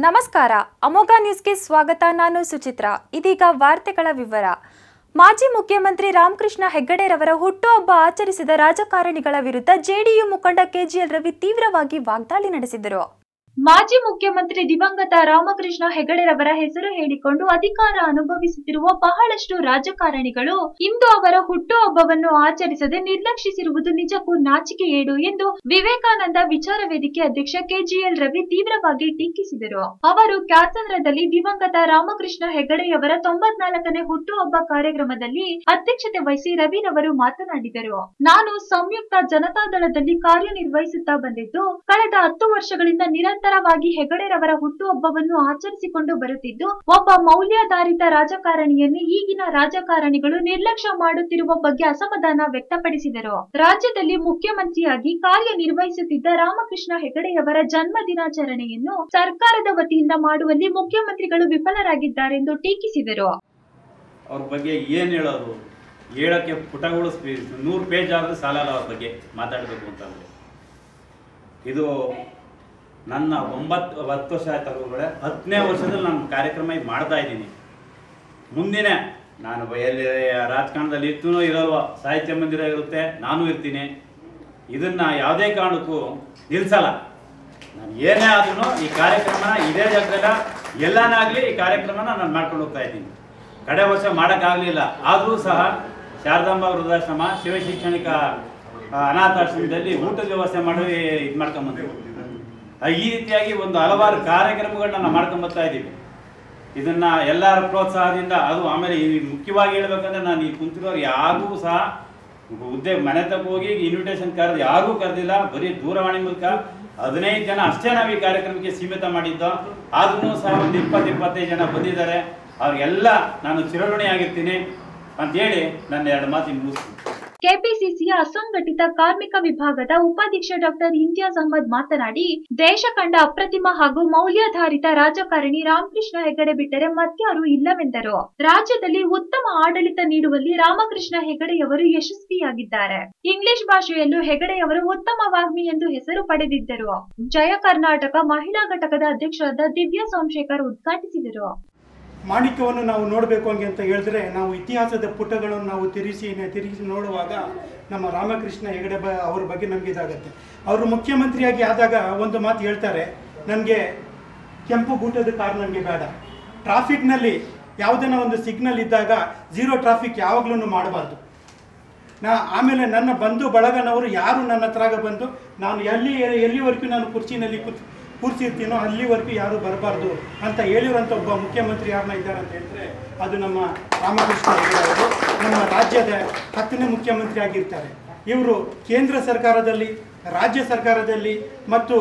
ನಮಸ್ಕಾರ ಅಮೋಘ ನ್ಯೂಸ್ಗೆ ಸ್ವಾಗತ ನಾನು ಸುಚಿತ್ರಾ ಇದೀಗ ವಾರ್ತೆಗಳ ವಿವರ ಮಾಜಿ ಮುಖ್ಯಮಂತ್ರಿ ರಾಮಕೃಷ್ಣ ಹೆಗ್ಗಡೆರವರ ಹುಟ್ಟುಹಬ್ಬ ಆಚರಿಸಿದ ರಾಜಕಾರಣಿಗಳ ವಿರುದ್ಧ ಜೆಡಿಯು ಮುಖಂಡ ಕೆಜಿಎಲ್ ರವಿ ತೀವ್ರವಾಗಿ ವಾಗ್ದಾಳಿ ನಡೆಸಿದರು ಮಾಜಿ ಮುಖ್ಯಮಂತ್ರಿ ದಿವಂಗತ ರಾಮಕೃಷ್ಣ ಹೆಗಡೆರವರ ಹೆಸರು ಹೇಳಿಕೊಂಡು ಅಧಿಕಾರ ಅನುಭವಿಸುತ್ತಿರುವ ಬಹಳಷ್ಟು ರಾಜಕಾರಣಿಗಳು ಇಂದು ಅವರ ಹುಟ್ಟುಹಬ್ಬವನ್ನು ಆಚರಿಸದೆ ನಿರ್ಲಕ್ಷಿಸಿರುವುದು ನಿಜಕ್ಕೂ ನಾಚಿಕೆಯೇಡು ಎಂದು ವಿವೇಕಾನಂದ ವಿಚಾರ ವೇದಿಕೆ ಅಧ್ಯಕ್ಷ ಕೆಜಿಎಲ್ ರವಿ ತೀವ್ರವಾಗಿ ಟೀಕಿಸಿದರು ಅವರು ಕ್ಯಾತ್ಸಂದ್ರದಲ್ಲಿ ದಿವಂಗತ ರಾಮಕೃಷ್ಣ ಹೆಗಡೆಯವರ ತೊಂಬತ್ನಾಲ್ಕನೇ ಹುಟ್ಟುಹಬ್ಬ ಕಾರ್ಯಕ್ರಮದಲ್ಲಿ ಅಧ್ಯಕ್ಷತೆ ವಹಿಸಿ ರವಿರವರು ಮಾತನಾಡಿದರು ನಾನು ಸಂಯುಕ್ತ ಜನತಾದಳದಲ್ಲಿ ಕಾರ್ಯನಿರ್ವಹಿಸುತ್ತಾ ಬಂದಿದ್ದು ಕಳೆದ ಹತ್ತು ವರ್ಷಗಳಿಂದ ನಿರಂತರವಾಗಿ ಹೆಗಡೆರವರ ಹುಟ್ಟುಹಬ್ಬವನ್ನು ಆಚರಿಸಿಕೊಂಡು ಬರುತ್ತಿದ್ದು ಒಬ್ಬ ಮೌಲ್ಯಾಧಾರಿತ ರಾಜಕಾರಣಿಯನ್ನು ಈಗಿನ ರಾಜಕಾರಣಿಗಳು ನಿರ್ಲಕ್ಷ್ಯ ಮಾಡುತ್ತಿರುವ ಬಗ್ಗೆ ಅಸಮಾಧಾನ ವ್ಯಕ್ತಪಡಿಸಿದರು ರಾಜ್ಯದಲ್ಲಿ ಮುಖ್ಯಮಂತ್ರಿಯಾಗಿ ಕಾರ್ಯನಿರ್ವಹಿಸುತ್ತಿದ್ದ ರಾಮಕೃಷ್ಣ ಹೆಗಡೆಯವರ ಜನ್ಮ ದಿನಾಚರಣೆಯನ್ನು ಸರ್ಕಾರದ ವತಿಯಿಂದ ಮಾಡುವಲ್ಲಿ ಮುಖ್ಯಮಂತ್ರಿಗಳು ವಿಫಲರಾಗಿದ್ದಾರೆಂದು ಟೀಕಿಸಿದರು ಅವ್ರ ಬಗ್ಗೆ ಏನು ಹೇಳೋದು ಹೇಳೋಕ್ಕೆ ಪುಟಗಳು ಸ್ಪೀ- ನೂರು ಪೇಜ್ ಆದರೂ ಸಾಲಲ್ಲ ಅವ್ರ ಬಗ್ಗೆ ಮಾತಾಡಬೇಕು ಅಂತಂದರೆ ಇದು ನನ್ನ ಒಂಬತ್ತು ಹತ್ತು ವರ್ಷ ಆಯ್ತಲ್ಲ ಹತ್ತನೇ ವರ್ಷದಲ್ಲಿ ನಾನು ಕಾರ್ಯಕ್ರಮ ಇದು ಮಾಡ್ತಾ ಇದ್ದೀನಿ ಮುಂದಿನ ನಾನು ಎಲ್ಲಿ ರಾಜಕಾರಣದಲ್ಲಿ ಇರ್ತೀನೋ ಇರಲ್ವೋ ಸಾಹಿತ್ಯ ಮಂದಿರ ಇರುತ್ತೆ ನಾನು ಇರ್ತೀನಿ ಇದನ್ನ ಯಾವುದೇ ಕಾರಣಕ್ಕೂ ನಿಲ್ಸಲ್ಲ ನಾನು ಏನೇ ಆದ್ರೂ ಈ ಕಾರ್ಯಕ್ರಮನ ಇದೇ ಜಾಗದಲ್ಲ ಎಲ್ಲಾನಾಗಲಿ ಈ ಕಾರ್ಯಕ್ರಮನ ನಾನು ಮಾಡ್ಕೊಂಡು ಹೋಗ್ತಾ ಇದ್ದೀನಿ ಕಡೆ ವರ್ಷ ಮಾಡೋಕ್ಕಾಗಲಿಲ್ಲ ಆದರೂ ಸಹ ಶಾರದಾಂಬ ವೃದ್ಧಾಶ್ರಮ ಶಿವಶೈಕ್ಷಣಿಕ ಆ, ಅನಾಥಾಶ್ರಮದಲ್ಲಿ ಊಟದ ವ್ಯವಸ್ಥೆ ಮಾಡಿ ಇದು ಮಾಡ್ಕೊಂಬಂದೆವು ಆ, ಈ ರೀತಿಯಾಗಿ ಒಂದು ಹಲವಾರು ಕಾರ್ಯಕ್ರಮಗಳನ್ನ ನಾವು ಮಾಡ್ಕೊಂಬರ್ತಾ ಇದ್ದೀವಿ ಇದನ್ನ ಎಲ್ಲರ ಪ್ರೋತ್ಸಾಹದಿಂದ ಅದು ಆಮೇಲೆ ಈ ಮುಖ್ಯವಾಗಿ ಹೇಳ್ಬೇಕಂದ್ರೆ ನಾನು ಈ ಕುಂತಿರೋರು ಯಾರಿಗೂ ಸಹ ಹುದ್ದೆ ಮನೆ ತಕ್ಕ ಹೋಗಿ ಇನ್ವಿಟೇಷನ್ ಕರೆದು ಯಾರಿಗೂ ಕರೆದಿಲ್ಲ ಬರೀ ದೂರವಾಣಿ ಮೂಲಕ ಹದಿನೈದು ಜನ ಅಷ್ಟೇ ನಾವು ಈ ಕಾರ್ಯಕ್ರಮಕ್ಕೆ ಸೀಮಿತ ಮಾಡಿದ್ದು ಆದ್ರೂ ಸಹ ಒಂದು ಇಪ್ಪತ್ತು ಇಪ್ಪತ್ತೈದು ಜನ ಬಂದಿದ್ದಾರೆ ಅವ್ರಿಗೆಲ್ಲ ನಾನು ಚಿರಋಣಿಯಾಗಿರ್ತೀನಿ ಅಂತೇಳಿ ನನ್ನ ಎರಡು ಮಾತಿನ ಮುಗಿಸ್ತೀನಿ ಕೆಪಿಸಿಸಿಯ ಅಸಂಘಟಿತ ಕಾರ್ಮಿಕ ವಿಭಾಗದ ಉಪಾಧ್ಯಕ್ಷ ಡಾಕ್ಟರ್ ಇಂತಿಯಾಜ್ ಅಹಮದ್ ಮಾತನಾಡಿ ದೇಶ ಕಂಡ ಅಪ್ರತಿಮ ಹಾಗೂ ಮೌಲ್ಯಾಧಾರಿತ ರಾಜಕಾರಣಿ ರಾಮಕೃಷ್ಣ ಹೆಗಡೆ ಬಿಟ್ಟರೆ ಮತ್ಯಾರು ಇಲ್ಲವೆಂದರು ರಾಜ್ಯದಲ್ಲಿ ಉತ್ತಮ ಆಡಳಿತ ನೀಡುವಲ್ಲಿ ರಾಮಕೃಷ್ಣ ಹೆಗಡೆಯವರು ಯಶಸ್ವಿಯಾಗಿದ್ದಾರೆ ಇಂಗ್ಲಿಷ್ ಭಾಷೆಯಲ್ಲೂ ಹೆಗಡೆಯವರು ಉತ್ತಮ ವಾಗ್ಮಿ ಎಂದು ಹೆಸರು ಪಡೆದಿದ್ದರು ಜಯ ಕರ್ನಾಟಕ ಮಹಿಳಾ ಘಟಕದ ಅಧ್ಯಕ್ಷರಾದ ದಿವ್ಯಾ ಸೋಮಶೇಖರ್ ಉದ್ಘಾಟಿಸಿದರು ಮಾಣಿಕ್ಯವನ್ನು ನಾವು ನೋಡಬೇಕು ಹಂಗೆ ಅಂತ ಹೇಳಿದ್ರೆ ನಾವು ಇತಿಹಾಸದ ಪುಟಗಳನ್ನು ನಾವು ತಿರುಗಿಸಿ ತಿರುಗಿಸಿ ನೋಡುವಾಗ ನಮ್ಮ ರಾಮಕೃಷ್ಣ ಹೆಗಡೆ ಬ ಅವ್ರ ಬಗ್ಗೆ ನಮ್ಗೆ ಇದಾಗತ್ತೆ ಅವರು ಮುಖ್ಯಮಂತ್ರಿಯಾಗಿ ಆದಾಗ ಒಂದು ಮಾತು ಹೇಳ್ತಾರೆ ನನಗೆ ಕೆಂಪು ಗೂಟದ ಕಾರ್ ನನಗೆ ಬೇಡ ಟ್ರಾಫಿಕ್ನಲ್ಲಿ ಯಾವುದನ್ನ ಒಂದು ಸಿಗ್ನಲ್ ಇದ್ದಾಗ ಝೀರೋ ಟ್ರಾಫಿಕ್ ಯಾವಾಗಲೂ ಮಾಡಬಾರ್ದು ನಾ ಆಮೇಲೆ ನನ್ನ ಬಂಧು ಬಳಗನವರು ಯಾರು ನನ್ನ ಹತ್ರ ಬಂದು ನಾನು ಎಲ್ಲಿ ಎಲ್ಲಿವರೆಗೂ ನಾನು ಕುರ್ಚಿನಲ್ಲಿ ಕೂತ್ ಕೂರ್ಸಿರ್ತೀನೋ ಅಲ್ಲಿವರೆಗೂ ಯಾರು ಬರಬಾರ್ದು ಅಂತ ಹೇಳಿರುವಂಥ ಒಬ್ಬ ಮುಖ್ಯಮಂತ್ರಿ ಯಾರನ್ನ ಇದ್ದಾರೆ ಅಂತ ಹೇಳಿದ್ರೆ ಅದು ನಮ್ಮ ರಾಮಕೃಷ್ಣ ಹೆಗಡೆ ಅವರು ನಮ್ಮ ರಾಜ್ಯದ ಹತ್ತನೇ ಮುಖ್ಯಮಂತ್ರಿ ಆಗಿರ್ತಾರೆ ಇವರು ಕೇಂದ್ರ ಸರ್ಕಾರದಲ್ಲಿ ರಾಜ್ಯ ಸರ್ಕಾರದಲ್ಲಿ ಮತ್ತು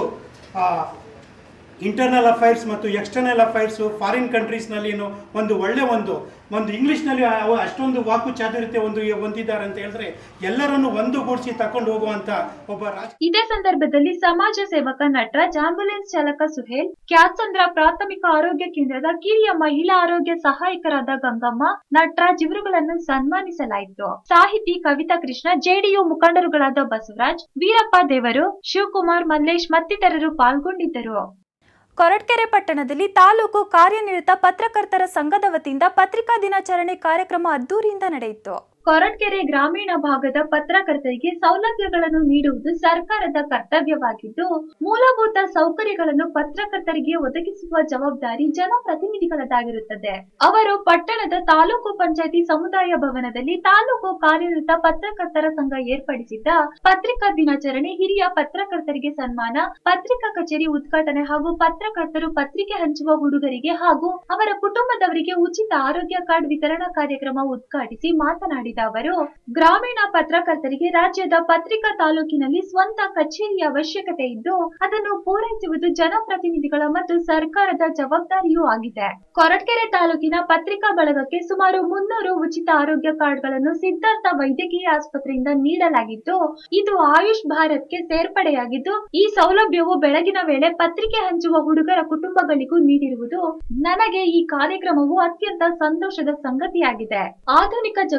ಇಂಟರ್ನಲ್ ಅಫೈರ್ಸ್ ಮತ್ತು ಎಕ್ಸ್ಟರ್ನಲ್ ಅಫೈರ್ಸು ಫಾರಿನ್ ಕಂಟ್ರೀಸ್ನಲ್ಲಿ ಒಂದು ಒಳ್ಳೆ ಒಂದು ಒಂದು ಇಂಗ್ಲೀಷ್ನಲ್ಲಿ ಅವ- ಅಷ್ಟೊಂದು ವಾಕು ಚಾತುರ್ಯತೆ ಒಂದು ಹೊಂದಿದ್ದಾರೆ ಅಂತ ಹೇಳಿದ್ರೆ ಎಲ್ಲರನ್ನು ಒಂದುಗೂಡಿಸಿ ತಕೊಂಡು ಹೋಗುವಂತ ಒಬ್ಬ ರಾಜ ಇದೇ ಸಂದರ್ಭದಲ್ಲಿ ಸಮಾಜ ಸೇವಕ ನಟರಾಜ್ ಆಂಬ್ಯುಲೆನ್ಸ್ ಚಾಲಕ ಸುಹೇಲ್ ಕ್ಯಾತ್ಸಂದ್ರ ಪ್ರಾಥಮಿಕ ಆರೋಗ್ಯ ಕೇಂದ್ರದ ಕಿರಿಯ ಮಹಿಳಾ ಆರೋಗ್ಯ ಸಹಾಯಕರಾದ ಗಂಗಮ್ಮ ನಟರಾಜ್ ಇವರುಗಳನ್ನು ಸನ್ಮಾನಿಸಲಾಯಿತು ಸಾಹಿತಿ ಕವಿತಾ ಕೃಷ್ಣ ಜೆಡಿಯು ಮುಖಂಡರುಗಳಾದ ಬಸವರಾಜ್ ವೀರಪ್ಪ ದೇವರು ಶಿವಕುಮಾರ್ ಮಲ್ಲೇಶ್ ಮತ್ತಿತರರು ಪಾಲ್ಗೊಂಡಿದ್ದರು ಕೊರಟಗೆರೆ ಪಟ್ಟಣದಲ್ಲಿ ತಾಲೂಕು ಕಾರ್ಯನಿರತ ಪತ್ರಕರ್ತರ ಸಂಘದ ವತಿಯಿಂದ ಪತ್ರಿಕಾ ದಿನಾಚರಣೆ ಕಾರ್ಯಕ್ರಮ ಅದ್ದೂರಿಯಿಂದ ನಡೆಯಿತು ಕೊರಟಗೆರೆ ಗ್ರಾಮೀಣ ಭಾಗದ ಪತ್ರಕರ್ತರಿಗೆ ಸೌಲಭ್ಯಗಳನ್ನು ನೀಡುವುದು ಸರ್ಕಾರದ ಕರ್ತವ್ಯವಾಗಿದ್ದು ಮೂಲಭೂತ ಸೌಕರ್ಯಗಳನ್ನು ಪತ್ರಕರ್ತರಿಗೆ ಒದಗಿಸುವ ಜವಾಬ್ದಾರಿ ಜನಪ್ರತಿನಿಧಿಗಳದಾಗಿರುತ್ತದೆ ಅವರು ಪಟ್ಟಣದ ತಾಲೂಕು ಪಂಚಾಯತಿ ಸಮುದಾಯ ಭವನದಲ್ಲಿ ತಾಲೂಕು ಕಾರ್ಯನಿರತ ಪತ್ರಕರ್ತರ ಸಂಘ ಏರ್ಪಡಿಸಿದ್ದ ಪತ್ರಿಕಾ ದಿನಾಚರಣೆ ಹಿರಿಯ ಪತ್ರಕರ್ತರಿಗೆ ಸನ್ಮಾನ ಪತ್ರಿಕಾ ಕಚೇರಿ ಉದ್ಘಾಟನೆ ಹಾಗೂ ಪತ್ರಕರ್ತರು ಪತ್ರಿಕೆ ಹಂಚುವ ಹುಡುಗರಿಗೆ ಹಾಗೂ ಅವರ ಕುಟುಂಬದವರಿಗೆ ಉಚಿತ ಆರೋಗ್ಯ ಕಾರ್ಡ್ ವಿತರಣಾ ಕಾರ್ಯಕ್ರಮ ಉದ್ಘಾಟಿಸಿ ಮಾತನಾಡಿದ ಅವರು ಗ್ರಾಮೀಣ ಪತ್ರಕರ್ತರಿಗೆ ರಾಜ್ಯದ ಪತ್ರಿಕಾ ತಾಲೂಕಿನಲ್ಲಿ ಸ್ವಂತ ಕಚೇರಿಯ ಅವಶ್ಯಕತೆ ಇದ್ದು ಅದನ್ನು ಪೂರೈಸುವುದು ಜನಪ್ರತಿನಿಧಿಗಳ ಮತ್ತು ಸರ್ಕಾರದ ಜವಾಬ್ದಾರಿಯೂ ಆಗಿದೆ ಕೊರಟಗೆರೆ ತಾಲೂಕಿನ ಪತ್ರಿಕಾ ಬಳಗಕ್ಕೆ ಸುಮಾರು ಮುನ್ನೂರು ಉಚಿತ ಆರೋಗ್ಯ ಕಾರ್ಡ್ಗಳನ್ನು ಸಿದ್ಧಾರ್ಥ ವೈದ್ಯಕೀಯ ಆಸ್ಪತ್ರೆಯಿಂದ ನೀಡಲಾಗಿದ್ದು ಇದು ಆಯುಷ್ ಭಾರತ್ಗೆ ಸೇರ್ಪಡೆಯಾಗಿದ್ದು ಈ ಸೌಲಭ್ಯವು ಬೆಳಗಿನ ವೇಳೆ ಪತ್ರಿಕೆ ಹಂಚುವ ಹುಡುಗರ ಕುಟುಂಬಗಳಿಗೂ ನೀಡಿರುವುದು ನನಗೆ ಈ ಕಾರ್ಯಕ್ರಮವು ಅತ್ಯಂತ ಸಂತೋಷದ ಸಂಗತಿಯಾಗಿದೆ ಆಧುನಿಕ ಜಗತ್ತಿನಲ್ಲಿ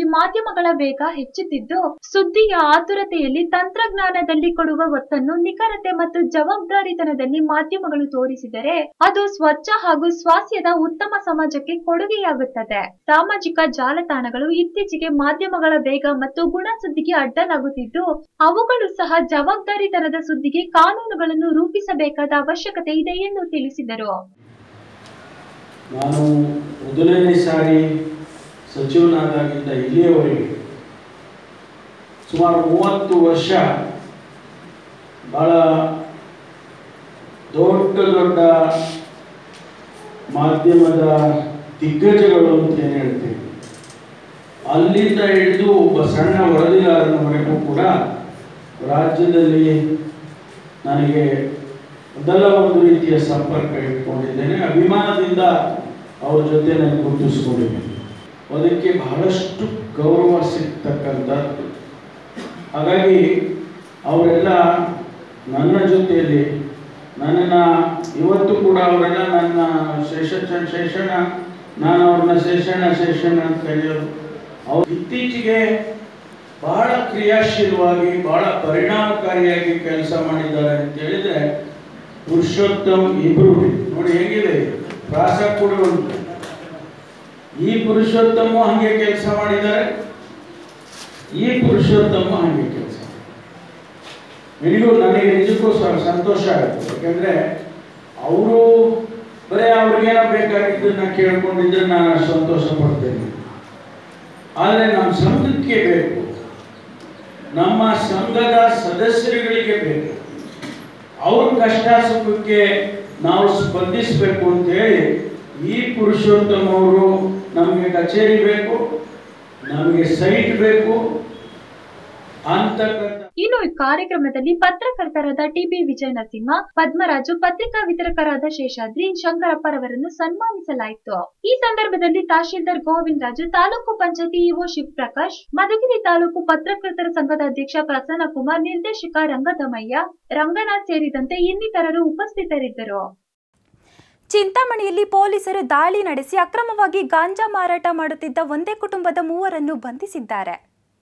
ಯುಗದಲ್ಲಿ ಮಾಧ್ಯಮಗಳ ವೇಗ ಹೆಚ್ಚುತ್ತಿದ್ದು ಸುದ್ದಿಯ ಆತುರತೆಯಲ್ಲಿ ತಂತ್ರಜ್ಞಾನದಲ್ಲಿ ಕೊಡುವ ಒತ್ತನ್ನು ನಿಖರತೆ ಮತ್ತು ಜವಾಬ್ದಾರಿತನದಲ್ಲಿ ಮಾಧ್ಯಮಗಳು ತೋರಿಸಿದರೆ ಅದು ಸ್ವಚ್ಛ ಹಾಗೂ ಸ್ವಾಸ್ಥ್ಯದ ಉತ್ತಮ ಸಮಾಜಕ್ಕೆ ಕೊಡುಗೆಯಾಗುತ್ತದೆ ಸಾಮಾಜಿಕ ಜಾಲತಾಣಗಳು ಇತ್ತೀಚೆಗೆ ಮಾಧ್ಯಮಗಳ ವೇಗ ಮತ್ತು ಗುಣ ಸುದ್ದಿಗೆ ಅಡ್ಡಲಾಗುತ್ತಿದ್ದು ಅವುಗಳು ಸಹ ಜವಾಬ್ದಾರಿತನದ ಸುದ್ದಿಗೆ ಕಾನೂನುಗಳನ್ನು ರೂಪಿಸಬೇಕಾದ ಅವಶ್ಯಕತೆ ಇದೆ ಎಂದು ತಿಳಿಸಿದರು ನಾನು ಮೊದಲನೇ ಸಾರಿ ಸಚಿವನಾದಾಗಿಂದ ಇಲ್ಲಿಯವರೆಗೆ ಸುಮಾರು ಮೂವತ್ತು ವರ್ಷ ಬಹಳ ದೊಡ್ಡ ದೊಡ್ಡ ಮಾಧ್ಯಮದ ದಿಗ್ಗಜಗಳು ಅಂತ ಏನು ಹೇಳ್ತೀವಿ ಅಲ್ಲಿಂದ ಹಿಡಿದು ಒಬ್ಬ ಸಣ್ಣ ವರದಿಗಾರನವರೆಗೂ ಕೂಡ ರಾಜ್ಯದಲ್ಲಿ ನನಗೆ ಮೊದಲ ಒಂದು ರೀತಿಯ ಸಂಪರ್ಕ ಇಟ್ಕೊಂಡಿದ್ದೇನೆ ಅಭಿಮಾನದಿಂದ ಅವ್ರ ಜೊತೆ ನಾನು ಗುರುತಿಸ್ಕೊಂಡಿದ್ದೇನೆ ಅದಕ್ಕೆ ಬಹಳಷ್ಟು ಗೌರವ ಸಿಗ್ತಕ್ಕಂಥದ್ದು ಹಾಗಾಗಿ ಅವರೆಲ್ಲ ನನ್ನ ಜೊತೆಯಲ್ಲಿ ನನ್ನನ್ನು ಇವತ್ತು ಕೂಡ ಅವರೆಲ್ಲ ನನ್ನ ಶೇಷ ಶೇಷಣ ನಾನು ಅವ್ರನ್ನ ಶೇಷಣ ಶೇಷಣ ಅಂತ ಕರೆಯೋದು ಅವ್ರು ಇತ್ತೀಚೆಗೆ ಬಹಳ ಕ್ರಿಯಾಶೀಲವಾಗಿ ಬಹಳ ಪರಿಣಾಮಕಾರಿಯಾಗಿ ಕೆಲಸ ಮಾಡಿದ್ದಾರೆ ಅಂತ ಹೇಳಿದ್ರೆ ಪುರುಷೋತ್ತಮ್ ಇಬ್ರು ನೋಡಿ ಹೇಗಿದೆ ಪ್ರಾಸ ಕೂಡ ಉಂಟು ಈ ಪುರುಷೋತ್ತಮ ಹಂಗೆ ಕೆಲಸ ಮಾಡಿದ್ದಾರೆ ಈ ಪುರುಷೋತ್ತಮ ಹಂಗೆ ಕೆಲಸ ನಿನಗೂ ನನಗೆ ನಿಜಕ್ಕೂ ಸ- ಸಂತೋಷ ಆಗುತ್ತೆ ಯಾಕಂದ್ರೆ ಅವರು ಬರೀ ಅವ್ರಿಗೇನೋ ಬೇಕಾಗಿದ್ದನ್ನ ಕೇಳ್ಕೊಂಡಿದ್ರೆ ನಾನು ಸಂತೋಷ ಪಡ್ತೇನೆ ಆದರೆ ನಮ್ಮ ಸಂಘಕ್ಕೆ ಬೇಕು ನಮ್ಮ ಸಂಘದ ಸದಸ್ಯರುಗಳಿಗೆ ಬೇಕು ಅವ್ರ ಕಷ್ಟ ಸುಖಕ್ಕೆ ನಾವು ಸ್ಪಂದಿಸಬೇಕು ಅಂತ ಹೇಳಿ ಈ ಪುರುಷೋತ್ತಮ ಅವರು ನಮಗೆ ಕಚೇರಿ ಬೇಕು ನಮಗೆ ಸೈಟ್ ಬೇಕು ಅಂತಕ್ಕಂಥ ಇನ್ನು ಈ ಕಾರ್ಯಕ್ರಮದಲ್ಲಿ ಪತ್ರಕರ್ತರಾದ ಟಿಬಿ ವಿಜಯ ನರಸಿಂಹ ಪದ್ಮರಾಜು ಪತ್ರಿಕಾ ವಿತರಕರಾದ ಶೇಷಾದ್ರಿ ಶಂಕರಪ್ಪರವರನ್ನು ಸನ್ಮಾನಿಸಲಾಯಿತು ಈ ಸಂದರ್ಭದಲ್ಲಿ ತಹಶೀಲ್ದಾರ್ ಗೋವಿಂದ್ ರಾಜು ತಾಲೂಕು ಪಂಚಾಯತಿ ಇಒ ಶಿವಪ್ರಕಾಶ್ ಮಧುಗಿರಿ ತಾಲೂಕು ಪತ್ರಕರ್ತರ ಸಂಘದ ಅಧ್ಯಕ್ಷ ಪ್ರಸನ್ನ ಕುಮಾರ್ ನಿರ್ದೇಶಕ ರಂಗದಮಯ್ಯ ರಂಗನಾಥ್ ಸೇರಿದಂತೆ ಇನ್ನಿತರರು ಉಪಸ್ಥಿತರಿದ್ದರು ಚಿಂತಾಮಣಿಯಲ್ಲಿ ಪೊಲೀಸರು ದಾಳಿ ನಡೆಸಿ ಅಕ್ರಮವಾಗಿ ಗಾಂಜಾ ಮಾರಾಟ ಮಾಡುತ್ತಿದ್ದ ಒಂದೇ ಕುಟುಂಬದ ಮೂವರನ್ನು ಬಂಧಿಸಿದ್ದಾರೆ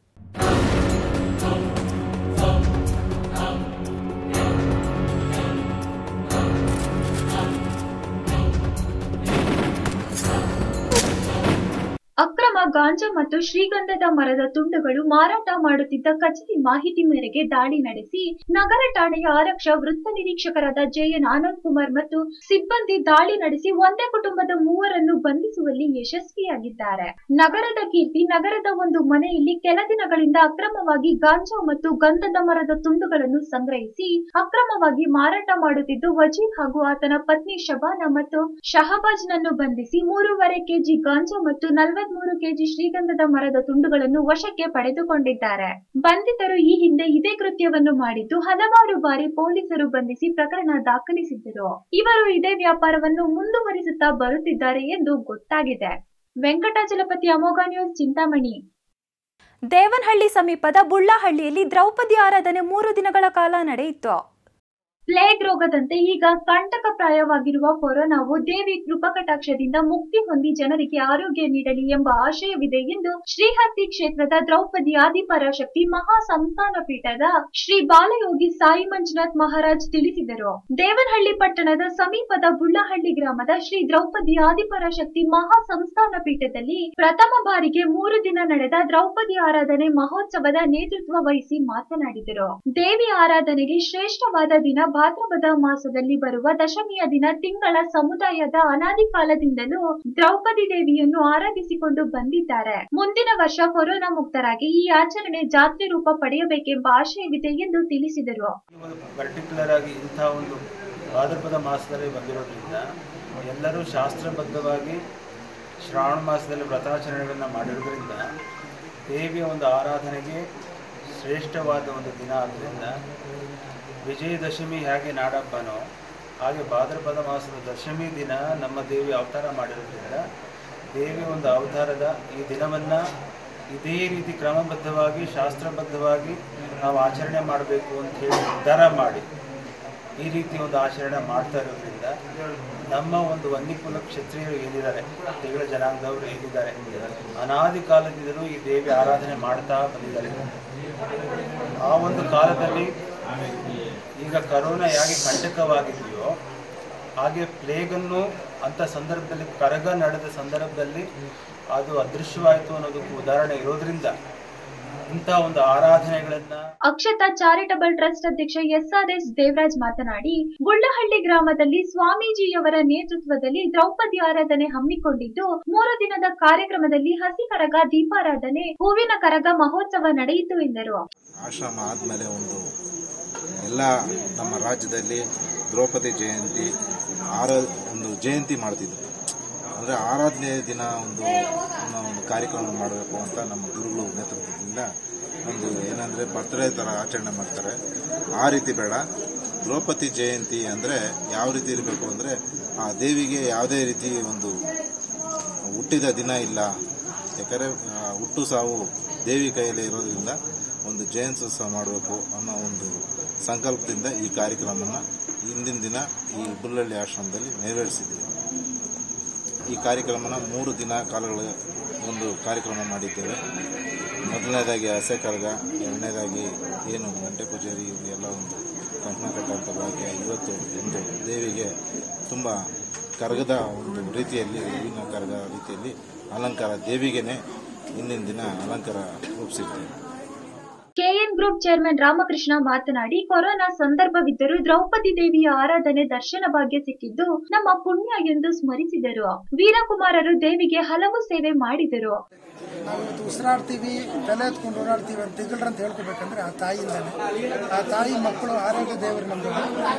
ಅಕ್ರಮ ಗಾಂಜಾ ಮತ್ತು ಶ್ರೀಗಂಧದ ಮರದ ತುಂಡುಗಳು ಮಾರಾಟ ಮಾಡುತ್ತಿದ್ದ ಖಚಿತ ಮಾಹಿತಿ ಮೇರೆಗೆ ದಾಳಿ ನಡೆಸಿ ನಗರ ಠಾಣೆಯ ಆರಕ್ಷ ವೃತ್ತ ನಿರೀಕ್ಷಕರಾದ ಜೆಎನ್ ಆನಂದ್ ಕುಮಾರ್ ಮತ್ತು ಸಿಬ್ಬಂದಿ ದಾಳಿ ನಡೆಸಿ ಒಂದೇ ಕುಟುಂಬದ ಮೂವರನ್ನು ಬಂಧಿಸುವಲ್ಲಿ ಯಶಸ್ವಿಯಾಗಿದ್ದಾರೆ ನಗರದ ಕೀರ್ತಿ ನಗರದ ಒಂದು ಮನೆಯಲ್ಲಿ ಕೆಲ ದಿನಗಳಿಂದ ಅಕ್ರಮವಾಗಿ ಗಾಂಜಾ ಮತ್ತು ಗಂಧದ ಮರದ ತುಂಡುಗಳನ್ನು ಸಂಗ್ರಹಿಸಿ ಅಕ್ರಮವಾಗಿ ಮಾರಾಟ ಮಾಡುತ್ತಿದ್ದು ವಜೀರ್ ಹಾಗೂ ಆತನ ಪತ್ನಿ ಶಬಾನ ಮತ್ತು ಶಹಬಾಜ್ನನ್ನು ಬಂಧಿಸಿ ಮೂರುವರೆ ಕೆಜಿ ಗಾಂಜಾ ಮತ್ತು ನಲವತ್ಮೂರು ಕೆಜಿ ಶ್ರೀಗಂಧದ ಮರದ ತುಂಡುಗಳನ್ನು ವಶಕ್ಕೆ ಪಡೆದುಕೊಂಡಿದ್ದಾರೆ ಬಂಧಿತರು ಈ ಹಿಂದೆ ಇದೇ ಕೃತ್ಯವನ್ನು ಮಾಡಿದ್ದು ಹಲವಾರು ಬಾರಿ ಪೊಲೀಸರು ಬಂಧಿಸಿ ಪ್ರಕರಣ ದಾಖಲಿಸಿದ್ದರು ಇವರು ಇದೇ ವ್ಯಾಪಾರವನ್ನು ಮುಂದುವರಿಸುತ್ತಾ ಬರುತ್ತಿದ್ದಾರೆ ಎಂದು ಗೊತ್ತಾಗಿದೆ ವೆಂಕಟಾಚಲಪತಿ ಅಮೋಘ ನ್ಯೂಸ್ ಚಿಂತಾಮಣಿ ದೇವನಹಳ್ಳಿ ಸಮೀಪದ ಬುಳ್ಳಹಳ್ಳಿಯಲ್ಲಿ ದ್ರೌಪದಿ ಆರಾಧನೆ ಮೂರು ದಿನಗಳ ಕಾಲ ನಡೆಯಿತು ಪ್ಲೇಗ್ ರೋಗದಂತೆ ಈಗ ಕಂಟಕಪ್ರಾಯವಾಗಿರುವ ಕೊರೋನಾವು ದೇವಿ ಕೃಪಕಟಾಕ್ಷದಿಂದ ಮುಕ್ತಿ ಹೊಂದಿ ಜನರಿಗೆ ಆರೋಗ್ಯ ನೀಡಲಿ ಎಂಬ ಆಶಯವಿದೆ ಎಂದು ಶ್ರೀಹತ್ತಿ ಕ್ಷೇತ್ರದ ದ್ರೌಪದಿ ಆದಿಪರಾಶಕ್ತಿ ಮಹಾ ಸಂಸ್ಥಾನ ಪೀಠದ ಶ್ರೀ ಬಾಲಯೋಗಿ ಸಾಯಿ ಮಂಜುನಾಥ್ ಮಹಾರಾಜ್ ತಿಳಿಸಿದರು ದೇವನಹಳ್ಳಿ ಪಟ್ಟಣದ ಸಮೀಪದ ಬುಳ್ಳಹಳ್ಳಿ ಗ್ರಾಮದ ಶ್ರೀ ದ್ರೌಪದಿ ಆದಿಪರಾಶಕ್ತಿ ಮಹಾ ಸಂಸ್ಥಾನ ಪೀಠದಲ್ಲಿ ಪ್ರಥಮ ಬಾರಿಗೆ ಮೂರು ದಿನ ನಡೆದ ದ್ರೌಪದಿ ಆರಾಧನೆ ಮಹೋತ್ಸವದ ನೇತೃತ್ವ ವಹಿಸಿ ಮಾತನಾಡಿದರು ದೇವಿ ಆರಾಧನೆಗೆ ಶ್ರೇಷ್ಠವಾದ ದಿನ ಭಾದ್ರಪದ ಮಾಸದಲ್ಲಿ ಬರುವ ದಶಮಿಯ ದಿನ ತಿಂಗಳ ಸಮುದಾಯದ ಅನಾದಿ ಕಾಲದಿಂದಲೂ ದ್ರೌಪದಿ ದೇವಿಯನ್ನು ಆರಾಧಿಸಿಕೊಂಡು ಬಂದಿದ್ದಾರೆ ಮುಂದಿನ ವರ್ಷ ಕೊರೋನಾ ಮುಕ್ತರಾಗಿ ಈ ಆಚರಣೆ ಜಾತ್ರೆ ರೂಪ ಪಡೆಯಬೇಕೆಂಬ ಆಶಯವಿದೆ ಎಂದು ತಿಳಿಸಿದರು ಪರ್ಟಿಕ್ಯುಲರ್ ಆಗಿ ಇಂಥ ಒಂದು ಭಾದ್ರಪದ ಮಾಸದಲ್ಲಿ ಬಂದಿರೋದ್ರಿಂದ ಎಲ್ಲರೂ ಶಾಸ್ತ್ರಬದ್ಧವಾಗಿ ಶ್ರಾವಣ ಮಾಸದಲ್ಲಿ ವ್ರತಾಚರಣೆಗಳನ್ನು ಮಾಡಿರೋದ್ರಿಂದ ದೇವಿಯ ಒಂದು ಆರಾಧನೆಗೆ ಶ್ರೇಷ್ಠವಾದ ಒಂದು ದಿನ ಆದ್ದರಿಂದ ವಿಜಯದಶಮಿ ಹೇಗೆ ನಾಡಹಬ್ಬನೋ ಹಾಗೆ ಭಾದ್ರಪದ ಮಾಸದ ದಶಮಿ ದಿನ ನಮ್ಮ ದೇವಿ ಅವತಾರ ಮಾಡಿರೋದ್ರಿಂದ ದೇವಿ ಒಂದು ಅವತಾರದ ಈ ದಿನವನ್ನು ಇದೇ ರೀತಿ ಕ್ರಮಬದ್ಧವಾಗಿ ಶಾಸ್ತ್ರಬದ್ಧವಾಗಿ ನಾವು ಆಚರಣೆ ಮಾಡಬೇಕು ಅಂತ ಹೇಳಿ ನಿರ್ಧಾರ ಮಾಡಿ ಈ ರೀತಿ ಒಂದು ಆಚರಣೆ ಮಾಡ್ತಾ ಇರೋದ್ರಿಂದ ನಮ್ಮ ಒಂದು ವನ್ನಿಕುಲ ಕ್ಷತ್ರಿಯರು ಏನಿದ್ದಾರೆ ತಿಗಳ ಜನಾಂಗದವರು ಏನಿದ್ದಾರೆ ಅನಾದಿ ಕಾಲದಿಂದಲೂ ಈ ದೇವಿ ಆರಾಧನೆ ಮಾಡ್ತಾ ಬಂದಿದ್ದಾರೆ ಆ ಒಂದು ಕಾಲದಲ್ಲಿ ಈಗ ಕರೋನಾ ಹೇಗೆ ಕಂಟಕವಾಗಿದೆಯೋ ಹಾಗೆ ಪ್ಲೇಗನ್ನು ಅಂಥ ಸಂದರ್ಭದಲ್ಲಿ ಕರಗ ನಡೆದ ಸಂದರ್ಭದಲ್ಲಿ ಅದು ಅದೃಶ್ಯವಾಯಿತು ಅನ್ನೋದಕ್ಕೆ ಉದಾಹರಣೆ ಇರೋದ್ರಿಂದ ಇಂಥ ಒಂದು ಆರಾಧನೆಗಳನ್ನ ಅಕ್ಷತಾ ಚಾರಿಟಬಲ್ ಟ್ರಸ್ಟ್ ಅಧ್ಯಕ್ಷ ಎಸ್ಆರ್ಎಸ್ ದೇವರಾಜ್ ಮಾತನಾಡಿ ಗುಳ್ಳಹಳ್ಳಿ ಗ್ರಾಮದಲ್ಲಿ ಸ್ವಾಮೀಜಿಯವರ ನೇತೃತ್ವದಲ್ಲಿ ದ್ರೌಪದಿ ಆರಾಧನೆ ಹಮ್ಮಿಕೊಂಡಿದ್ದು ಮೂರು ದಿನದ ಕಾರ್ಯಕ್ರಮದಲ್ಲಿ ಹಸಿ ಕರಗ ದೀಪಾರಾಧನೆ ಹೂವಿನ ಕರಗ ಮಹೋತ್ಸವ ನಡೆಯಿತು ಎಂದರು ಆಶ್ರಮ ಆದಮೇಲೆ ಒಂದು ಎಲ್ಲ ನಮ್ಮ ರಾಜ್ಯದಲ್ಲಿ ದ್ರೌಪದಿ ಜಯಂತಿ ಆರ ಒಂದು ಜಯಂತಿ ಮಾಡ್ತಿದ್ರು ಅಂದರೆ ಆರಾಧನೆ ದಿನ ಒಂದು ಅನ್ನೋ ಒಂದು ಕಾರ್ಯಕ್ರಮ ಮಾಡಬೇಕು ಅಂತ ನಮ್ಮ ಗುರುಗಳು ನೇತೃತ್ವದಿಂದ ಒಂದು ಏನಂದರೆ ಬರ್ತ್ಡೇ ಥರ ಆಚರಣೆ ಮಾಡ್ತಾರೆ ಆ ರೀತಿ ಬೇಡ ದ್ರೌಪದಿ ಜಯಂತಿ ಅಂದರೆ ಯಾವ ರೀತಿ ಇರಬೇಕು ಅಂದರೆ ಆ ದೇವಿಗೆ ಯಾವುದೇ ರೀತಿ ಒಂದು ಹುಟ್ಟಿದ ದಿನ ಇಲ್ಲ ಯಾಕಂದರೆ ಹುಟ್ಟು ಸಾವು ದೇವಿ ಕೈಯಲ್ಲಿ ಇರೋದ್ರಿಂದ ಒಂದು ಜಯಂತ್ಯೋತ್ಸವ ಮಾಡಬೇಕು ಅನ್ನೋ ಒಂದು ಸಂಕಲ್ಪದಿಂದ ಈ ಕಾರ್ಯಕ್ರಮನ ಹಿಂದಿನ ದಿನ ಈ ಬುಲ್ಲಳ್ಳಿ ಆಶ್ರಮದಲ್ಲಿ ನೆರವೇರಿಸಿದ್ದೀವಿ ಈ ಕಾರ್ಯಕ್ರಮನ ಮೂರು ದಿನ ಕಾಲಗಳ ಒಂದು ಕಾರ್ಯಕ್ರಮ ಮಾಡಿದ್ದೇವೆ ಮೊದಲನೇದಾಗಿ ಹಸೆ ಕರಗ ಎರಡನೇದಾಗಿ ಏನು ಗಂಟೆ ಪೂಜಾರಿ ಎಲ್ಲ ಒಂದು ಕಂಕಣ ಕಟ್ಟಂತ ಭಾಗ್ಯ ಇವತ್ತು ಒಂದು ದೇವಿಗೆ ತುಂಬ ಕರಗದ ಒಂದು ರೀತಿಯಲ್ಲಿ ಹೂವಿನ ಕರಗ ರೀತಿಯಲ್ಲಿ ಅಲಂಕಾರ ದೇವಿಗೆನೆ ಹಿಂದಿನ ದಿನ ಅಲಂಕಾರ ರೂಪಿಸಿರ್ತೀವಿ ಕೆಎನ್ ಗ್ರೂಪ್ ಚೇರ್ಮನ್ ರಾಮಕೃಷ್ಣ ಮಾತನಾಡಿ ಕೊರೋನಾ ಸಂದರ್ಭವಿದ್ದರೂ ದ್ರೌಪದಿ ದೇವಿಯ ಆರಾಧನೆ ದರ್ಶನ ಭಾಗ್ಯ ಸಿಕ್ಕಿದ್ದು ನಮ್ಮ ಪುಣ್ಯ ಎಂದು ಸ್ಮರಿಸಿದರು ವೀರಕುಮಾರರು ದೇವಿಗೆ ಹಲವು ಸೇವೆ ಮಾಡಿದರು ನಾವು ಇವತ್ತು ಉಸಿರಾಡ್ತೀವಿ ತಲೆ ಎತ್ಕೊಂಡು ಓಡಾಡ್ತೀವಿ ಅಂತ ದಿಗಳ್ರ ಅಂತ ಹೇಳ್ಕೊಬೇಕಂದ್ರೆ ಆ ತಾಯಿಯಿಂದಾನೆ ಆ ತಾಯಿ ಮಕ್ಕಳು ಆರೋಗ್ಯ ದೇವರು ನಮ್ಮದು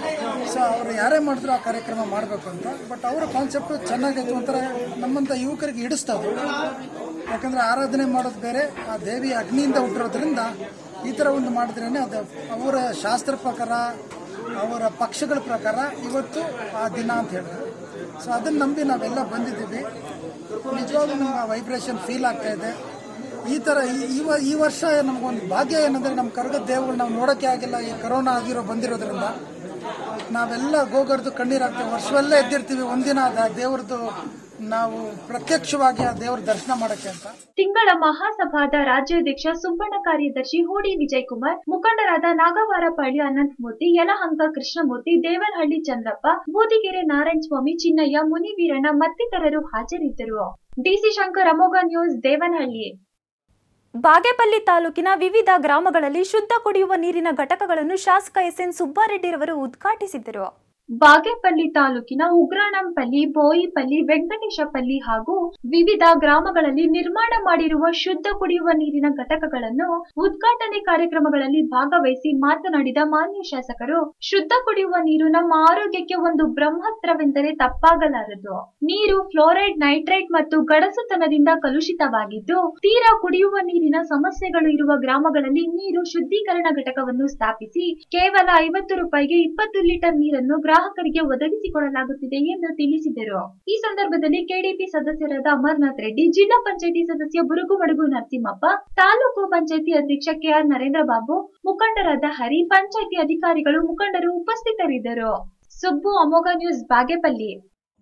ಸೊ ಅವರು ಯಾರೇ ಮಾಡಿದ್ರು ಆ ಕಾರ್ಯಕ್ರಮ ಮಾಡಬೇಕು ಅಂತ ಬಟ್ ಅವರ ಕಾನ್ಸೆಪ್ಟ್ ಚೆನ್ನಾಗಿತ್ತು ಒಂಥರ ನಮ್ಮಂಥ ಯುವಕರಿಗೆ ಹಿಡಿಸ್ತದೆ ಯಾಕಂದ್ರೆ ಆರಾಧನೆ ಮಾಡೋದು ಬೇರೆ ಆ ದೇವಿ ಅಗ್ನಿಯಿಂದ ಹುಟ್ಟಿರೋದ್ರಿಂದ ಈ ಥರ ಒಂದು ಮಾಡಿದ್ರೇ ಅದು ಅವರ ಶಾಸ್ತ್ರ ಪ್ರಕಾರ ಅವರ ಪಕ್ಷಗಳ ಪ್ರಕಾರ ಇವತ್ತು ಆ ದಿನ ಅಂತ ಹೇಳಿದ್ರು ಸೊ ಅದನ್ನು ನಂಬಿ ನಾವೆಲ್ಲ ಬಂದಿದ್ದೀವಿ ನಿಜವಾಗ್ಲೂ ನಮ್ಗೆ ಆ ವೈಬ್ರೇಷನ್ ಫೀಲ್ ಆಗ್ತಾ ಇದೆ ಈ ಥರ ಈ- ಈ ವ- ಈ ವರ್ಷ ನಮಗೊಂದು ಭಾಗ್ಯ ಏನಂದರೆ ನಮ್ಮ ಕರಗದ ದೇವರು ನಾವು ನೋಡೋಕ್ಕೆ ಆಗಿಲ್ಲ ಈ ಕರೋನಾ ಆಗಿರೋ ಬಂದಿರೋದ್ರಿಂದ ನಾವೆಲ್ಲ ಗೋಗರ್ದು ಕಣ್ಣೀರಾಗ್ತೇವೆ ವರ್ಷವೆಲ್ಲ ಎದ್ದಿರ್ತೀವಿ ಒಂದಿನ ಆ ದೇವ್ರದ್ದು ನಾವು ಪ್ರತ್ಯಕ್ಷವಾಗಿ ಆ ದೇವ್ರ ದರ್ಶನ ಮಾಡೋಕ್ಕೆ ಅಂತ ತಿಂಗಳ ಮಹಾಸಭಾದ ರಾಜ್ಯಾಧ್ಯಕ್ಷ ಸುಬ್ಬಣ್ಣ ಕಾರ್ಯದರ್ಶಿ ಹೂಡಿ ವಿಜಯ್ ಕುಮಾರ್ ಮುಖಂಡರಾದ ನಾಗವಾರಪಳ್ಳಿ ಅನಂತಮೂರ್ತಿ ಯಲಹಂಕ ಕೃಷ್ಣಮೂರ್ತಿ ದೇವರಹಳ್ಳಿ ಚಂದ್ರಪ್ಪ ಬೂದಿಗೆರೆ ನಾರಾಯಣ ಸ್ವಾಮಿ ಚಿನ್ನಯ್ಯ ಮುನಿವೀರಣ್ಣ ಮತ್ತಿತರರು ಹಾಜರಿದ್ದರು ಡಿಸಿ ಶಂಕರ್ ಅಮೋಘ ನ್ಯೂಸ್ ದೇವನಹಳ್ಳಿ ಬಾಗೇಪಲ್ಲಿ ತಾಲೂಕಿನ ವಿವಿಧ ಗ್ರಾಮಗಳಲ್ಲಿ ಶುದ್ಧ ಕುಡಿಯುವ ನೀರಿನ ಘಟಕಗಳನ್ನು ಶಾಸಕ ಎಸ್ಎನ್ ಸುಬ್ಬಾರೆಡ್ಡಿರವರು ಉದ್ಘಾಟಿಸಿದರು ಬಾಗೇಪಲ್ಲಿ ತಾಲೂಕಿನ ಉಗ್ರಾಣಂಪಲ್ಲಿ ಬೋಯಿಪಲ್ಲಿ ವೆಂಕಟೇಶಪಲ್ಲಿ ಹಾಗೂ ವಿವಿಧ ಗ್ರಾಮಗಳಲ್ಲಿ ನಿರ್ಮಾಣ ಮಾಡಿರುವ ಶುದ್ಧ ಕುಡಿಯುವ ನೀರಿನ ಘಟಕಗಳನ್ನು ಉದ್ಘಾಟನೆ ಕಾರ್ಯಕ್ರಮಗಳಲ್ಲಿ ಭಾಗವಹಿಸಿ ಮಾತನಾಡಿದ ಮಾನ್ಯ ಶಾಸಕರು ಶುದ್ಧ ಕುಡಿಯುವ ನೀರು ನಮ್ಮ ಆರೋಗ್ಯಕ್ಕೆ ಒಂದು ಬ್ರಹ್ಮಾಸ್ತ್ರವೆಂದರೆ ತಪ್ಪಾಗಲಾರದು ನೀರು ಫ್ಲೋರೈಡ್ ನೈಟ್ರೈಟ್ ಮತ್ತು ಗಡಸುತನದಿಂದ ಕಲುಷಿತವಾಗಿದ್ದು ತೀರಾ ಕುಡಿಯುವ ನೀರಿನ ಸಮಸ್ಯೆಗಳು ಇರುವ ಗ್ರಾಮಗಳಲ್ಲಿ ನೀರು ಶುದ್ಧೀಕರಣ ಘಟಕವನ್ನು ಸ್ಥಾಪಿಸಿ ಕೇವಲ ಐವತ್ತು ರೂಪಾಯಿಗೆ ಇಪ್ಪತ್ತು ಲೀಟರ್ ನೀರನ್ನು ಗ್ರಾಹಕರಿಗೆ ಒದಗಿಸಿಕೊಡಲಾಗುತ್ತಿದೆ ಎಂದು ತಿಳಿಸಿದರು ಈ ಸಂದರ್ಭದಲ್ಲಿ ಕೆಡಿಪಿ ಸದಸ್ಯರಾದ ಅಮರ್ನಾಥ್ ರೆಡ್ಡಿ ಜಿಲ್ಲಾ ಪಂಚಾಯತಿ ಸದಸ್ಯ ಬುರುಗುಮಡುಗು ನರಸಿಂಹಪ್ಪ ತಾಲೂಕು ಪಂಚಾಯತಿ ಅಧ್ಯಕ್ಷ ಕೆಆರ್ ನರೇಂದ್ರ ಬಾಬು ಮುಖಂಡರಾದ ಹರಿ ಪಂಚಾಯತಿ ಅಧಿಕಾರಿಗಳು ಮುಖಂಡರು ಉಪಸ್ಥಿತರಿದ್ದರು ಸುಬ್ಬು ಅಮೋಘ ನ್ಯೂಸ್ ಬಾಗೇಪಲ್ಲಿ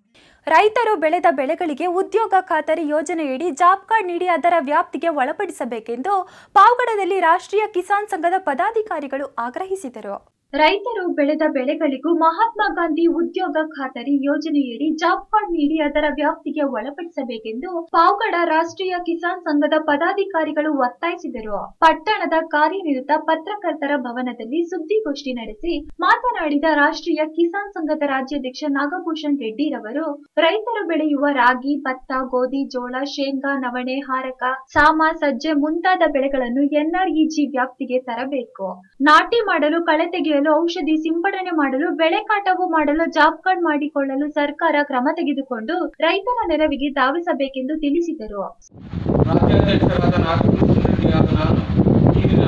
ರೈತರು ಬೆಳೆದ ಬೆಳೆಗಳಿಗೆ ಉದ್ಯೋಗ ಖಾತರಿ ಯೋಜನೆಯಡಿ ಜಾಬ್ ಕಾರ್ಡ್ ನೀಡಿ ಅದರ ವ್ಯಾಪ್ತಿಗೆ ಒಳಪಡಿಸಬೇಕೆಂದು ಪಾವಗಡದಲ್ಲಿ ರಾಷ್ಟ್ರೀಯ ಕಿಸಾನ್ ಸಂಘದ ಪದಾಧಿಕಾರಿಗಳು ಆಗ್ರಹಿಸಿದರು ರೈತರು ಬೆಳೆದ ಬೆಳೆಗಳಿಗೂ ಮಹಾತ್ಮ ಗಾಂಧಿ ಉದ್ಯೋಗ ಖಾತರಿ ಯೋಜನೆಯಡಿ ಜಾಬ್ ಕಾರ್ಡ್ ನೀಡಿ ಅದರ ವ್ಯಾಪ್ತಿಗೆ ಒಳಪಡಿಸಬೇಕೆಂದು ಪಾವಗಡ ರಾಷ್ಟ್ರೀಯ ಕಿಸಾನ್ ಸಂಘದ ಪದಾಧಿಕಾರಿಗಳು ಒತ್ತಾಯಿಸಿದರು ಪಟ್ಟಣದ ಕಾರ್ಯನಿರತ ಪತ್ರಕರ್ತರ ಭವನದಲ್ಲಿ ಸುದ್ದಿಗೋಷ್ಠಿ ನಡೆಸಿ ಮಾತನಾಡಿದ ರಾಷ್ಟ್ರೀಯ ಕಿಸಾನ್ ಸಂಘದ ರಾಜ್ಯಾಧ್ಯಕ್ಷ ನಾಗಭೂಷಣ್ ರೆಡ್ಡಿರವರು ರೈತರು ಬೆಳೆಯುವ ರಾಗಿ ಭತ್ತ ಗೋಧಿ ಜೋಳ ಶೇಂಗಾ ನವಣೆ ಹಾರಕ ಸಾಮ ಸಜ್ಜೆ ಮುಂತಾದ ಬೆಳೆಗಳನ್ನು ಎನ್ಆರ್ಇಜಿ ವ್ಯಾಪ್ತಿಗೆ ತರಬೇಕು ನಾಟಿ ಮಾಡಲು ಕಳೆ ತೆಗೆಯಲು ಔಷಧಿ ಸಿಂಪಡಣೆ ಮಾಡಲು ಬೆಳೆ ಕಾಟವು ಮಾಡಲು ಜಾಬ್ ಕಾರ್ಡ್ ಮಾಡಿಕೊಳ್ಳಲು ಸರ್ಕಾರ ಕ್ರಮ ತೆಗೆದುಕೊಂಡು ರೈತರ ನೆರವಿಗೆ ಧಾವಿಸಬೇಕೆಂದು ತಿಳಿಸಿದರು ರಾಜ್ಯಾಧ್ಯಕ್ಷರಾದ ನಾಗಭೂಷಣ ರೆಡ್ಡಿಯಾದ ನಾನು ಈ ದಿನ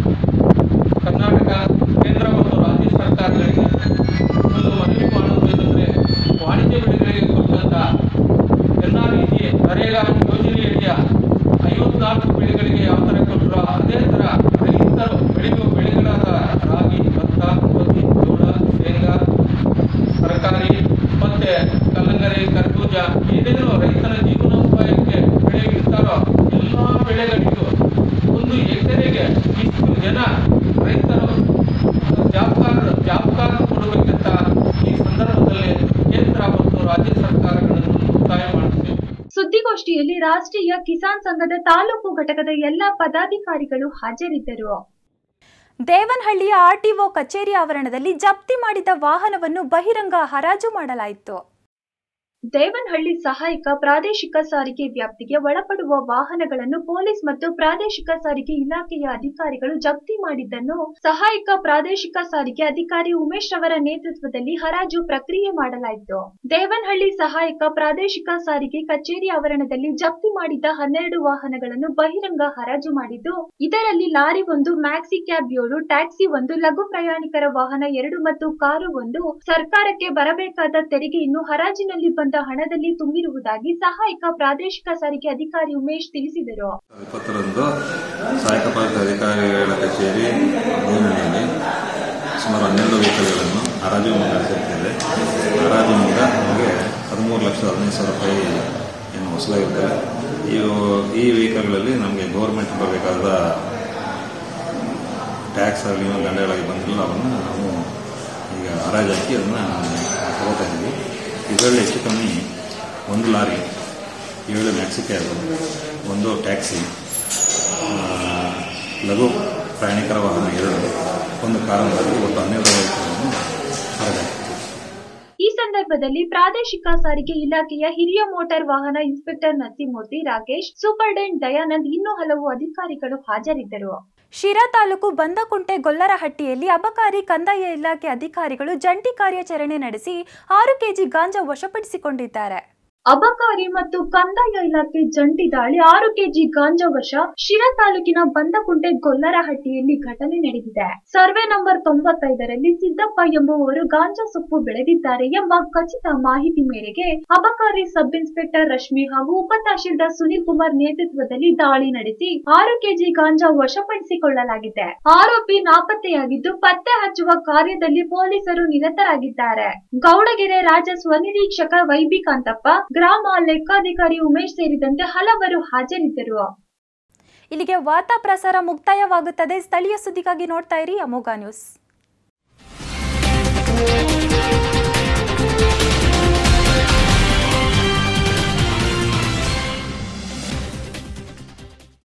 ಕರ್ನಾಟಕ ಕೇಂದ್ರ ಮತ್ತು ರಾಜ್ಯ ಸರ್ಕಾರಗಳಿಗೆ ಒಂದು ಮನವಿ ಮಾಡುವುದೇನೆಂದರೆ ವಾಣಿಜ್ಯ ಬೆಳೆಗಳಿಗೆ ಕೊಟ್ಟಂತ N R E G NREGA ಯೋಜನೆಯಡಿಯ ಐವತ್ನಾಲ್ಕು ಬೆಳೆಗಳಿಗೆ ಯಾವ ಥರ ಕೊಟ್ಟರೋ ಅದೇ ಥರ ರೈತರು ಬೆಳೆಯುವ ಬೆಳೆಗಳಾದ ರಾಗಿ ಭತ್ತ ಗೋಧಿ ಜೋಳ ಶೇಂಗಾ ತರಕಾರಿ ಮತ್ತೆ ರಾಷ್ಟ್ರೀಯ ಕಿಸಾನ್ ಸಂಘದ ತಾಲೂಕು ಘಟಕದ ಎಲ್ಲಾ ಪದಾಧಿಕಾರಿಗಳು ಹಾಜರಿದ್ದರು ದೇವನಹಳ್ಳಿಯ ಆರ್ಟಿಒ ಕಚೇರಿ ಆವರಣದಲ್ಲಿ ಜಪ್ತಿ ಮಾಡಿದ ವಾಹನವನ್ನು ಬಹಿರಂಗ ಹರಾಜು ಮಾಡಲಾಯಿತು ದೇವನಹಳ್ಳಿ ಸಹಾಯಕ ಪ್ರಾದೇಶಿಕ ಸಾರಿಗೆ ವ್ಯಾಪ್ತಿಗೆ ಒಳಪಡುವ ವಾಹನಗಳನ್ನು ಪೊಲೀಸ್ ಮತ್ತು ಪ್ರಾದೇಶಿಕ ಸಾರಿಗೆ ಇಲಾಖೆಯ ಅಧಿಕಾರಿಗಳು ಜಪ್ತಿ ಮಾಡಿದ್ದನ್ನು ಸಹಾಯಕ ಪ್ರಾದೇಶಿಕ ಸಾರಿಗೆ ಅಧಿಕಾರಿ ಉಮೇಶ್ ರವರ ನೇತೃತ್ವದಲ್ಲಿ ಹರಾಜು ಪ್ರಕ್ರಿಯೆ ಮಾಡಲಾಯಿತು ದೇವನಹಳ್ಳಿ ಸಹಾಯಕ ಪ್ರಾದೇಶಿಕ ಸಾರಿಗೆ ಕಚೇರಿ ಆವರಣದಲ್ಲಿ ಜಪ್ತಿ ಮಾಡಿದ್ದ ಹನ್ನೆರಡು ವಾಹನಗಳನ್ನು ಬಹಿರಂಗ ಹರಾಜು ಮಾಡಿದ್ದು ಇದರಲ್ಲಿ ಲಾರಿ ಒಂದು ಮ್ಯಾಕ್ಸಿ ಕ್ಯಾಬ್ ಏಳು ಟ್ಯಾಕ್ಸಿ ಒಂದು ಲಘು ಪ್ರಯಾಣಿಕರ ವಾಹನ ಎರಡು ಮತ್ತು ಕಾರು ಒಂದು ಸರ್ಕಾರಕ್ಕೆ ಬರಬೇಕಾದ ತೆರಿಗೆಯನ್ನು ಹರಾಜಿನಲ್ಲಿ ಬಂದ ಹಣದಲ್ಲಿ ತುಂಬಿರುವುದಾಗಿ ಸಹಾಯಕ ಪ್ರಾದೇಶಿಕ ಸಾರಿಗೆ ಅಧಿಕಾರಿ ಉಮೇಶ್ ತಿಳಿಸಿದರು ಇಪ್ಪತ್ತರಂದು ಸಹಾಯಕ ಪಾಲಿಕೆ ಅಧಿಕಾರಿಗಳ ಕಚೇರಿ ದೇವನಹಳ್ಳಿಯಲ್ಲಿ ಸುಮಾರು ಹನ್ನೆರಡು ವೆಹಿಕಲ್ಗಳನ್ನು ಹರಾಜು ನಡೆಸಿರ್ತೇವೆ ಹರಾಜಿನಿಂದ ನಮಗೆ ಹದಿಮೂರು ಲಕ್ಷದ ಹದಿನೈದು ಸಾವಿರ ರೂಪಾಯಿ ಏನು ವಸೂಲಾಗಿರ್ತವೆ ಇವು ಈ ವೆಹಿಕಲ್ಗಳಲ್ಲಿ ನಮಗೆ ಗೌರ್ಮೆಂಟ್ ಬರಬೇಕಾದ ಟ್ಯಾಕ್ಸ್ ಆಗಲಿ ದಂಡಗಳಾಗಿ ಬಂದಿಲ್ಲ ಅವನ್ನು ನಾವು ಈಗ ಹರಾಜು ಹಾಕಿ ಅದನ್ನು ತಗೋತಾ ಇದ್ದೀವಿ ಇದರಲ್ಲಿ ಹೆಚ್ಚು ಕಮ್ಮಿ ಒಂದು ಲಾರಿ ಏಳು ಮ್ಯಾಕ್ಸಿ ಕ್ಯಾಬ್ ಒಂದು ಟ್ಯಾಕ್ಸಿ ಆ, ಲಘು ಪ್ರಯಾಣಿಕರ ವಾಹನ ಎರಡು ಒಂದು ಕಾರಣದಲ್ಲಿ ಒಟ್ಟು ಹನ್ನೆರಡು ವೆಹಿಕಲ್ಗಳನ್ನು ಹರಾಜು ಹಾಕಿದ್ದೀವಿ ಈ ಸಂದರ್ಭದಲ್ಲಿ ಪ್ರಾದೇಶಿಕ ಸಾರಿಗೆ ಇಲಾಖೆಯ ಹಿರಿಯ ಮೋಟಾರ್ ವಾಹನ ಇನ್ಸ್ಪೆಕ್ಟರ್ ನರಸಿಂಹಮೂರ್ತಿ ರಾಕೇಶ್ ಸೂಪರ್ಡೆಂಟ್ ದಯಾನಂದ್ ಇನ್ನೂ ಹಲವು ಅಧಿಕಾರಿಗಳು ಹಾಜರಿದ್ದರು ಶಿರಾ ತಾಲೂಕು ಬಂದಕುಂಟೆ ಗೊಲ್ಲರಹಟ್ಟಿಯಲ್ಲಿ ಅಬಕಾರಿ ಕಂದಾಯ ಇಲಾಖೆ ಅಧಿಕಾರಿಗಳು ಜಂಟಿ ಕಾರ್ಯಾಚರಣೆ ನಡೆಸಿ ಆರು ಕೆಜಿ ಗಾಂಜಾ ವಶಪಡಿಸಿಕೊಂಡಿದ್ದಾರೆ ಅಬಕಾರಿ ಮತ್ತು ಕಂದಾಯ ಇಲಾಖೆ ಜಂಟಿ ದಾಳಿ ಆರು ಕೆಜಿ ಗಾಂಜಾ ವಶ ಶಿರಾ ತಾಲೂಕಿನ ಬಂದಕುಂಟೆ ಗೊಲ್ಲರಹಟ್ಟಿಯಲ್ಲಿ ಘಟನೆ ನಡೆದಿದೆ ಸರ್ವೆ ನಂಬರ್ ತೊಂಬತ್ತೈದರಲ್ಲಿ ಸಿದ್ದಪ್ಪ ಎಂಬುವವರು ಗಾಂಜಾ ಸೊಪ್ಪು ಬೆಳೆದಿದ್ದಾರೆ ಎಂಬ ಖಚಿತ ಮಾಹಿತಿ ಮೇರೆಗೆ ಅಬಕಾರಿ ಸಬ್ ಇನ್ಸ್ಪೆಕ್ಟರ್ ರಶ್ಮಿ ಹಾಗೂ ಉಪ ತಹಶೀಲ್ದಾರ್ ಸುನೀಲ್ ಕುಮಾರ್ ನೇತೃತ್ವದಲ್ಲಿ ದಾಳಿ ನಡೆಸಿ ಆರು ಕೆಜಿ ಗಾಂಜಾ ವಶಪಡಿಸಿಕೊಳ್ಳಲಾಗಿದೆ ಆರೋಪಿ ನಾಪತ್ತೆಯಾಗಿದ್ದು ಪತ್ತೆ ಹಚ್ಚುವ ಕಾರ್ಯದಲ್ಲಿ ಪೊಲೀಸರು ನಿರತರಾಗಿದ್ದಾರೆ ಗೌಡಗೆರೆ ರಾಜ ಸ್ವನಿರೀಕ್ಷಕ ವೈಬಿ ಕಾಂತಪ್ಪ ಗ್ರಾಮ ಲೆಕ್ಕಾಧಿಕಾರಿ ಉಮೇಶ್ ಸೇರಿದಂತೆ ಹಲವರು ಹಾಜರಿದ್ದರು ಇಲ್ಲಿಗೆ ವಾರ್ತಾ ಪ್ರಸಾರ ಮುಕ್ತಾಯವಾಗುತ್ತದೆ ಸ್ಥಳೀಯ ಸುದ್ದಿಗಾಗಿ ನೋಡ್ತಾ ಇರಿ ಅಮೋಘ ನ್ಯೂಸ್